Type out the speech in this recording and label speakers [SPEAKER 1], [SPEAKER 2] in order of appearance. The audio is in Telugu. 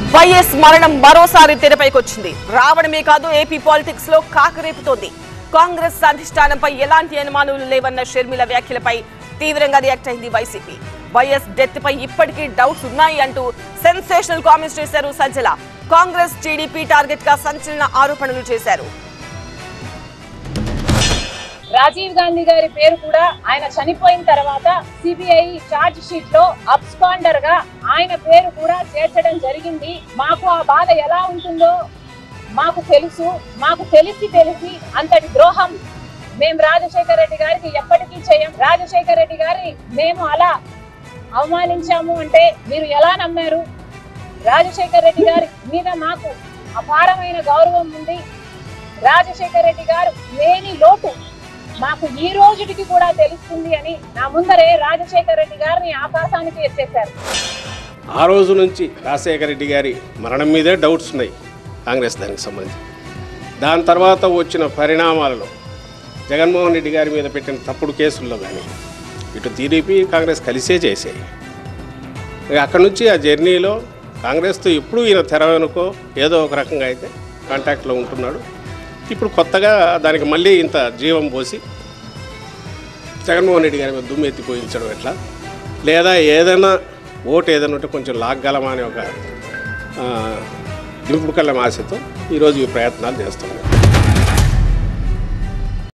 [SPEAKER 1] వైఎస్ మరణం మరోసారి తెరపైకొచ్చింది రావడమే కాదు ఏపీ పాలిటిక్స్ లో కాకరేపుతోంది కాంగ్రెస్ అధిష్టానంపై ఎలాంటి అనుమానాలు లేవన్న షర్మిల వ్యాఖ్యలపై తీవ్రంగా రియాక్ట్ అయింది వైసీపీ వైఎస్ డెత్ పై ఇప్పటికీ డౌట్స్ ఉన్నాయి అంటూ సెన్సేషనల్ కామెంట్స్ చేశారు సజ్జల కాంగ్రెస్ టీడీపీ టార్గెట్ గా సంచలన ఆరోపణలు చేశారు
[SPEAKER 2] రాజీవ్ గాంధీ గారి పేరు కూడా ఆయన చనిపోయిన తర్వాత సిబిఐ చార్జ్ షీట్ లో అబ్స్కాండర్ గా ఆయన పేరు కూడా చేర్చడం జరిగింది మాకు ఆ బాధ ఎలా ఉంటుందో మాకు తెలుసు మాకు తెలిసి తెలిసి అంతటి ద్రోహం మేము రాజశేఖర రెడ్డి గారికి ఎప్పటికీ చేయం రాజశేఖర రెడ్డి గారి మేము అలా అవమానించాము అంటే మీరు ఎలా నమ్మారు రాజశేఖర రెడ్డి గారి మీద మాకు అపారమైన గౌరవం ఉంది రాజశేఖర రెడ్డి గారు లేని లోటు మాకు ఈ రోజుటికి కూడా తెలుస్తుంది అని నా ముందరే రాజశేఖర రెడ్డి గారిని ఆకాశానికి ఎత్తేశారు
[SPEAKER 3] ఆ రోజు నుంచి రాజశేఖర రెడ్డి గారి మరణం మీదే డౌట్స్ ఉన్నాయి కాంగ్రెస్ దానికి సంబంధించి దాని తర్వాత వచ్చిన పరిణామాలలో జగన్మోహన్ రెడ్డి గారి మీద పెట్టిన తప్పుడు కేసుల్లో కానీ ఇటు టీడీపీ కాంగ్రెస్ కలిసే చేసాయి ఇక అక్కడి నుంచి ఆ జర్నీలో కాంగ్రెస్తో ఎప్పుడు ఈయన తెర వెనుకో ఏదో ఒక రకంగా అయితే కాంటాక్ట్లో ఉంటున్నాడు ఇప్పుడు కొత్తగా దానికి మళ్ళీ ఇంత జీవం పోసి జగన్మోహన్ రెడ్డి గారి మీద దుమ్ము ఎత్తిపోయించడం ఎట్లా లేదా ఏదైనా ఓటు ఏదైనా ఉంటే కొంచెం లాగ్గలమా అనే ఒక ఆ, దింపుడు కళ్ళ ఆశతో ఈరోజు ఈ ప్రయత్నాలు చేస్తున్నాం